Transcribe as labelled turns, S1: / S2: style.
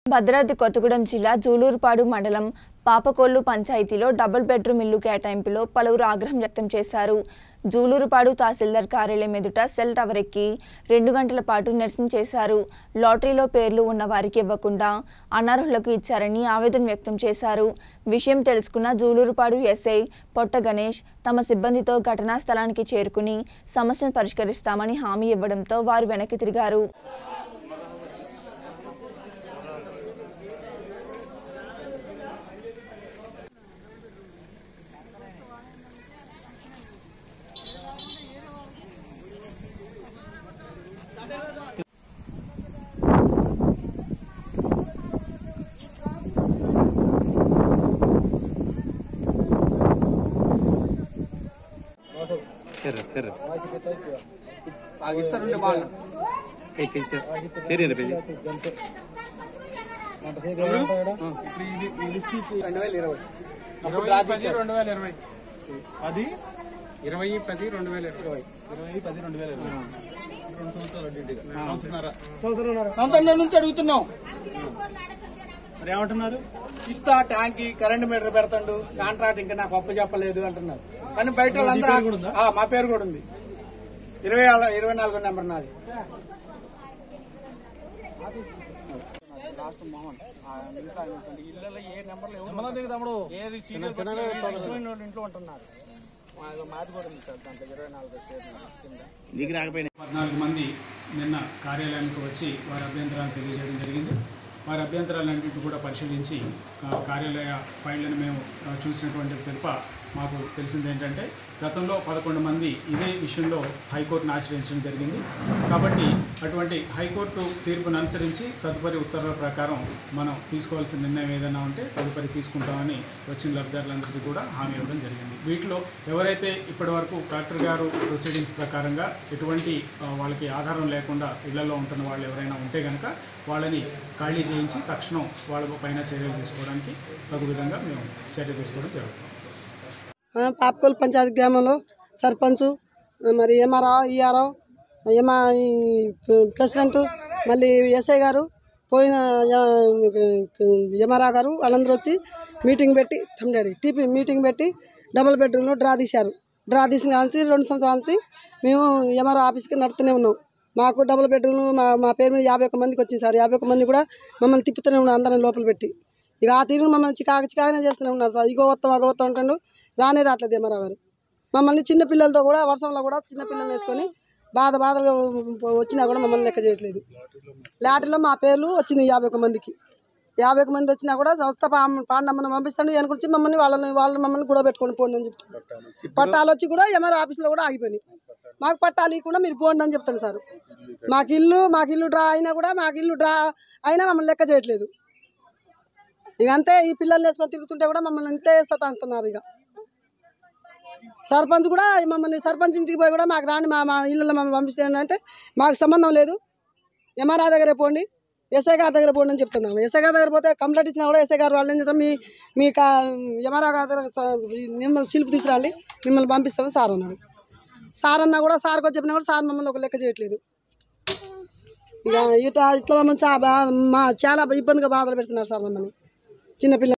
S1: భద్రాద్రి కొత్తగూడెం జిల్లా జూలూరుపాడు మండలం పాపకొల్లు పంచాయతీలో డబుల్ బెడ్రూమ్ ఇల్లు కేటాయింపులో పలువురు ఆగ్రహం వ్యక్తం చేశారు జూలూరుపాడు తహసీల్దార్ కార్యాలయం ఎదుట సెల్ టవర్ ఎక్కి రెండు గంటల పాటు నిరసన చేశారు లాటరీలో పేర్లు ఉన్న వారికి ఇవ్వకుండా అనర్హులకు ఇచ్చారని ఆవేదన వ్యక్తం చేశారు విషయం తెలుసుకున్న జూలూరుపాడు ఎస్ఐ పొట్ట గణేష్ తమ సిబ్బందితో ఘటనా స్థలానికి చేరుకుని సమస్యను పరిష్కరిస్తామని హామీ ఇవ్వడంతో వారు వెనక్కి తిరిగారు
S2: కర్ర కర్ర
S3: ఇస్తారుండే వాళ్ళు
S2: ఏయ్ పేజ్ పేరు పేజ్
S3: ఇప్పుడు ఇది ఈ లిస్ట్ ఇచ్చి రెండు వేల ఇరవై అప్పుడు డ్రా తీశారు.
S4: రెండు వేల ఇరవై పది ఇరవై పది రెండు వేల ఇరవై ఇరవై పది రెండు వేల ఇరవై రెండు సంవత్సరాలు డ్యూటీగా సంవత్సరాల
S3: సంవత్సరం నుంచి అడుగుతున్నాం
S4: మరి ఏమంటున్నారు
S3: ఇస్తా ట్యాంక్ కరెంట్ మీటర్ పెడతాడు కాంట్రాక్ట్ ఇంకా నాకు అప్పు చెప్పలేదు అంటున్నారు కానీ బయట వాళ్ళందరూ
S4: పేరు కూడా ఉందా?
S3: ఆ, మా పేరు కూడా ఉంది ఇరవై ఆల- ఇరవై నాలుగో నెంబర్ నాది లాస్ట్ మోహన్ ఆ ఇంట్లో ఆయన ఉంటుంది. ఇళ్ళలో ఏ నెంబర్లు ఎవరు
S4: ఎంతమందికి తమ్ముడు
S3: ఏది
S4: చిన్న చిన్నగా ఉంటారు.
S3: ఇష్టమైన వాళ్ళు ఇంట్లో ఉంటున్నారు మా- మాది కూడా ఉంది సార్ దాంట్లో ఇరవై నాలుగో పేరు కింద
S2: నీకు రాకపోయినా
S5: పద్నాలుగు మంది నిన్న కార్యాలయానికి వచ్చి వారి అభ్యంతరాలు తెలియజేయడం జరిగింది వారి అభ్యంతరాలన్నింటినీ కూడా పరిశీలించి ఆ, కార్యాలయ ఫైళ్లను మేము ఆ, చూసినటువంటి పిలుప మాకు తెలిసింది ఏంటంటే గతంలో పదకొండు మంది ఇదే విషయంలో హైకోర్టును ఆశ్రయించడం జరిగింది కాబట్టి అటువంటి హైకోర్టు తీర్పును అనుసరించి తదుపరి ఉత్తర్వుల ప్రకారం మనం తీసుకోవాల్సిన నిర్ణయం ఏదైనా ఉంటే తదుపరి తీసుకుంటామని వచ్చిన లబ్ధిదారులందరికీ కూడా హామీ ఇవ్వడం జరిగింది వీటిలో ఎవరైతే ఇప్పటివరకు కలెక్టర్ గారు ప్రొసీడింగ్స్ ప్రకారంగా ఎటువంటి ఆ, వాళ్ళకి ఆధారం లేకుండా ఇళ్లలో ఉంటున్న వాళ్ళు ఎవరైనా ఉంటే కనుక వాళ్ళని ఖాళీ చేయించి తక్షణం వాళ్ళ పైన చర్యలు తీసుకోవడానికి తగు విధంగా మేము చర్య తీసుకోవడం జరుగుతుంది
S6: ఆ, పాపకోల్ పంచాయతీ గ్రామంలో సర్పంచ్ మరి ఎంఆర్ఓ ఈఆర్ఓ ఎంఆ ఈ ప్రెసిడెంట్ మళ్ళీ ఎస్ఐ గారు పోయిన ఎంఆర్ఓ గారు వాళ్ళందరూ వచ్చి మీటింగ్ పెట్టి తమ్ముడాడి టీపీ మీటింగ్ పెట్టి డబుల్ బెడ్రూమ్లో డ్రా తీశారు డ్రా తీసిన కాంచి రెండు సంవత్సరాల నుంచి మేము ఎంఆర్ఓ ఆఫీస్కి నడుతూనే ఉన్నాం మాకు డబుల్ బెడ్రూమ్ మా మా పేరు మీద యాభై ఒక్క మందికి వచ్చింది సార్ యాభై ఒక్క మంది కూడా మమ్మల్ని తిప్పుతూనే ఉన్నారు అందరం లోపల పెట్టి ఇక ఆ తీరు మమ్మల్ని చికాక చికాకనే చేస్తూనే ఉన్నారు సార్ ఇగో వస్తాం అగో వస్తాం అంటుండు రానే రావట్లేదు ఎంఆర్ఓ గారు మమ్మల్ని చిన్న పిల్లలతో కూడా వర్షంలో కూడా చిన్న పిల్లలు వేసుకొని బాధ బాధలు వచ్చినా కూడా మమ్మల్ని లెక్క చేయట్లేదు లాటరీలో మా పేర్లు వచ్చింది యాభై ఒక మందికి యాభై ఒక మంది వచ్చినా కూడా సంస్థ పాండమ్మని పంపిస్తాడు వెనకొచ్చి మమ్మల్ని వాళ్ళని వాళ్ళు మమ్మల్ని కూడా పెట్టుకొని పోండి అని చెప్తాను పట్టాలు వచ్చి కూడా ఎంఆర్ ఆఫీస్లో కూడా ఆగిపోయినాయి మాకు పట్టాలు ఇవ్వకుండా మీరు పోండి అని చెప్తాను సార్ మాకు ఇల్లు మాకు ఇల్లు డ్రా అయినా కూడా మాకు ఇల్లు డ్రా అయినా మమ్మల్ని లెక్క చేయట్లేదు ఇక అంతే ఈ పిల్లల్ని వేసుకొని తిరుగుతుంటే కూడా మమ్మల్ని అంతే సతాయిస్తున్నారు ఇక సర్పంచ్ కూడా మమ్మల్ని సర్పంచ్ ఇంటికి పోయి కూడా మాకు రాని మా మా ఇళ్ళలో మమ్మల్ని పంపిస్తాను అంటే మాకు సంబంధం లేదు ఎంఆర్ఆ దగ్గర పోండి ఎస్ఐ గారి దగ్గర పోండి అని చెప్తున్నాము ఎస్ఐ గారి దగ్గర పోతే కంప్లైంట్ ఇచ్చినా కూడా ఎస్ఐ గారు వాళ్ళు ఏం చేస్తారు మీ మీ ఎంఆర్ఆ గారి దగ్గర స- మిమ్మల్ని శిల్పు తీసుకురండి మిమ్మల్ని పంపిస్తామని సార్ అన్నాడు సార్ అన్నా కూడా సార్కి వచ్చి చెప్పినా కూడా సార్ మమ్మల్ని ఒక లెక్క చేయట్లేదు ఇక ఇట్లా ఇట్లా మమ్మల్ని చా బా- మా చాలా ఇబ్బందిగా బాధలు పెడుతున్నారు సార్ మమ్మల్ని చిన్నపిల్ల